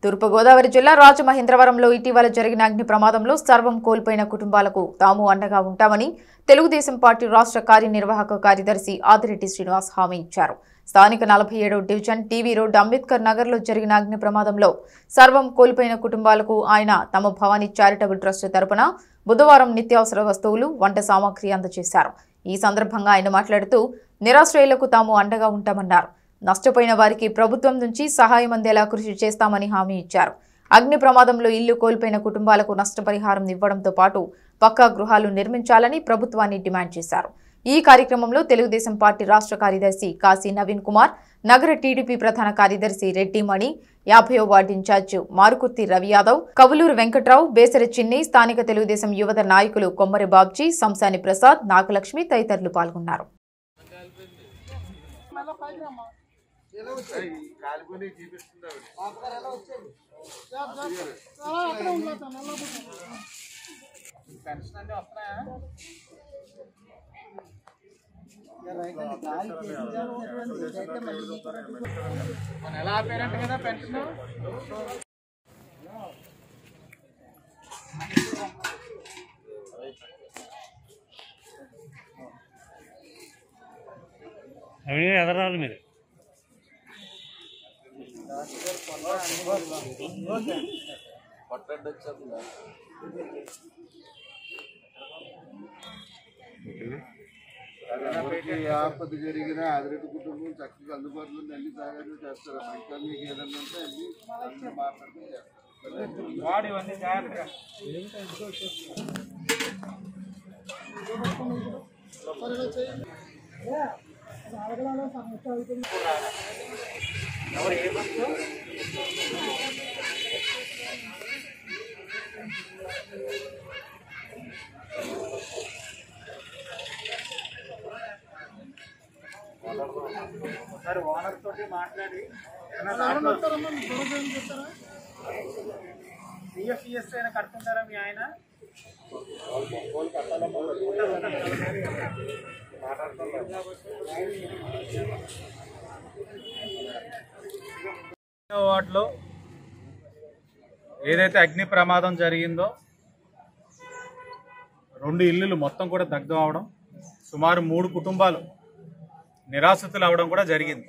తూర్పుగోదావరి జిల్లా రాజమహేంద్రవరంలో ఇటీవల జరిగిన అగ్ని ప్రమాదంలో సర్వం కోల్పోయిన కుటుంబాలకు తాము అండగా ఉంటామని తెలుగుదేశం పార్టీ రాష్ట్ర కార్యనిర్వాహక కార్యదర్శి ఆదిరెడ్డి శ్రీనివాస్ హామీ ఇచ్చారు స్థానిక నలభై ఏడో డివిజన్ టీవీ రోడ్ అంబేద్కర్ నగర్లో జరిగిన అగ్ని ప్రమాదంలో సర్వం కోల్పోయిన కుటుంబాలకు ఆయన తమ భవానీ చారిటబుల్ ట్రస్ట్ తరపున బుధవారం నిత్యావసర వస్తువులు వంట సామాగ్రి అందజేశారు ఈ సందర్భంగా ఆయన మాట్లాడుతూ నిరాశ్రయులకు తాము అండగా ఉంటామన్నారు నష్టపోయిన వారికి ప్రభుత్వం నుంచి సహాయం అందేలా కృషి చేస్తామని హామీ ఇచ్చారు అగ్ని ప్రమాదంలో ఇల్లు కోల్పోయిన కుటుంబాలకు నష్టపరిహారం ఇవ్వడంతో పాటు పక్కా గృహాలు నిర్మించాలని ప్రభుత్వాన్ని డిమాండ్ చేశారు ఈ కార్యక్రమంలో తెలుగుదేశం పార్టీ రాష్ట్ర కార్యదర్శి కాశీ నవీన్ కుమార్ నగర టీడీపీ ప్రధాన కార్యదర్శి రెడ్డి మణి యాభైవ వార్డు ఇన్ఛార్జ్ మారుకుర్తి రవి యాదవ్ కవులూరు వెంకట్రావు బేసరి చిన్ని స్థానిక తెలుగుదేశం యువత నాయకులు కొమ్మరి బాబ్జీ సంసాని ప్రసాద్ నాగలక్ష్మి తదితరులు పాల్గొన్నారు ఎలా ఆపారంట కదా పెన్షన్ అవి ఎదరాలి మీరు ఎవరికి ఏ ఆపద జరిగినా ఆదిరెడ్డి కుటుంబం చక్కగా అందుబాటులో ఉంది, అన్ని సహాయాలు చేస్తారు ఇంకా మీకు ఏదైనా ఉంటే అన్ని అన్ని మాట్లాడుతూ చేస్తారు వాడు ఇవన్నీ జాగ్రత్తగా ఎవరు ఏ బస్సు ఒకసారి ఓనర్ తోటి మాట్లాడి ఏమైనా దాంట్లో పిఎఫ్ఈఎస్ అయినా కట్టుకుంటారా మీ ఆయన వాటిలో ఏదైతే అగ్ని ప్రమాదం జరిగిందో రెండు ఇల్లులు మొత్తం కూడా దగ్ధం అవడం సుమారు మూడు కుటుంబాలు నిరాశ్రితులు అవడం కూడా జరిగింది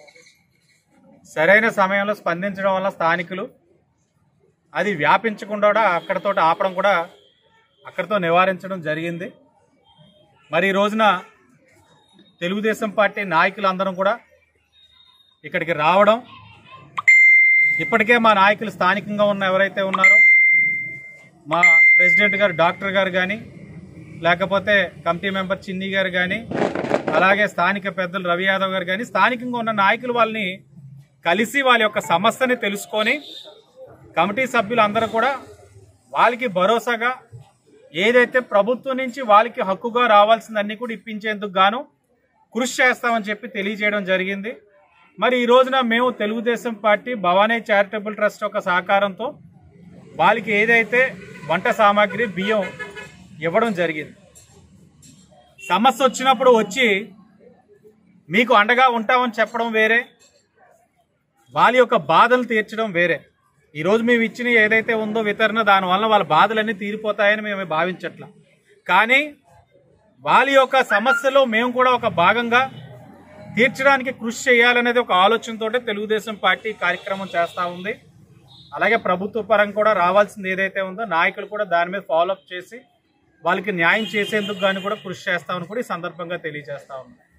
సరైన సమయంలో స్పందించడం వల్ల స్థానికులు అది వ్యాపించకుండా కూడా అక్కడతో ఆపడం కూడా అక్కడితో నివారించడం జరిగింది మరి ఈ రోజున తెలుగుదేశం పార్టీ నాయకులందరం కూడా ఇక్కడికి రావడం ఇప్పటికే మా నాయకులు స్థానికంగా ఉన్న ఎవరైతే ఉన్నారో మా ప్రెసిడెంట్ గారు డాక్టర్ గారు కానీ లేకపోతే కమిటీ మెంబర్ చిన్ని గారు కానీ అలాగే స్థానిక పెద్దలు రవి యాదవ్ గారు కానీ స్థానికంగా ఉన్న నాయకులు వాళ్ళని కలిసి వాళ్ళ యొక్క సమస్యని తెలుసుకొని కమిటీ సభ్యులు అందరూ కూడా వాళ్ళకి భరోసాగా ఏదైతే ప్రభుత్వం నుంచి వాళ్ళకి హక్కుగా రావాల్సిందన్నీ కూడా ఇప్పించేందుకు గాను కృషి చేస్తామని చెప్పి తెలియజేయడం జరిగింది మరి ఈ రోజున మేము Telugu Desam party Bhavani charitable trust ఒక సహకారంతో వాళ్ళకి ఏదైతే వంట సామాగ్రి బియ్యం ఇవ్వడం జరిగింది సమస్య వచ్చినప్పుడు వచ్చి మీకు అండగా ఉంటామని చెప్పడం వేరే వాళ్ళ యొక్క బాధలు తీర్చడం వేరే ఈరోజు మేము ఇచ్చిన ఏదైతే ఉందో వితరణ దానివల్ల వాళ్ళ బాధలన్నీ తీరిపోతాయని మేము భావించట్లా కానీ వాళ్ళ యొక్క సమస్యలో మేము కూడా ఒక భాగంగా తీర్చడానికి కృషి చేయాలనేది ఒక ఆలోచనతో తెలుగుదేశం పార్టీ ఈ కార్యక్రమం చేస్తూ ఉంది అలాగే ప్రభుత్వ పరంగా కూడా రావాల్సింది ఏదైతే ఉందో నాయకులు కూడా దాని మీద ఫాలోఅప్ చేసి వాళ్ళకి న్యాయం చేసేందుకు గాని కూడా కృషి చేస్తామని కూడా ఈ సందర్భంగా తెలియజేస్తా ఉన్నాం